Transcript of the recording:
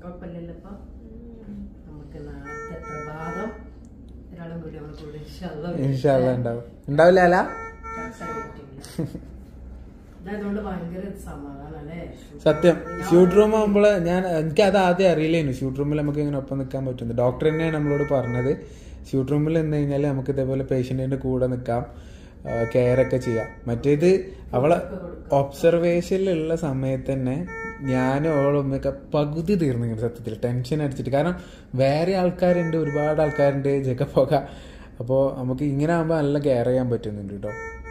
കുഴപ്പമില്ലല്ലോ ഇപ്പൊ നമുക്ക് നാളത്തെ പ്രഭാതം ഒരാളും കൂടി നമ്മളെ കൂടെ ഇൻഷാല്ലാ ഇൻഷാല്ല ഉണ്ടാവും ഉണ്ടാവില്ല അല്ല ഇതായതുകൊണ്ട് ഭയങ്കര സമാധാനം അല്ലേ സത്യം ഷൂട്ട് റൂം ആകുമ്പോൾ ഞാൻ എനിക്ക് അത് ആദ്യം അറിയില്ലായിരുന്നു ഷൂട്ട് റൂമിൽ നമുക്ക് ഇങ്ങനെ ഒപ്പം നിൽക്കാൻ പറ്റുന്നത് ഡോക്ടർ തന്നെയാണ് നമ്മളോട് പറഞ്ഞത് ഷൂട്ട് റൂമിൽ നിന്ന് കഴിഞ്ഞാൽ നമുക്ക് ഇതേപോലെ പേഷ്യൻറ്റിൻ്റെ കൂടെ നിൽക്കാം കെയർ ഒക്കെ ചെയ്യാം മറ്റേത് അവളെ ഒബ്സർവേഷനിലുള്ള സമയത്ത് തന്നെ ഞാനും അവളും ഉമ്മയൊക്കെ പകുതി തീർന്നു സത്യത്തിൽ ടെൻഷൻ അടിച്ചിട്ട് കാരണം വേറെ ആൾക്കാരുണ്ട് ഒരുപാട് ആൾക്കാരുണ്ട് ജഗ പോക അപ്പോൾ നമുക്ക് ഇങ്ങനെ ആകുമ്പോൾ നല്ല കെയർ ചെയ്യാൻ പറ്റുന്നുണ്ട് കേട്ടോ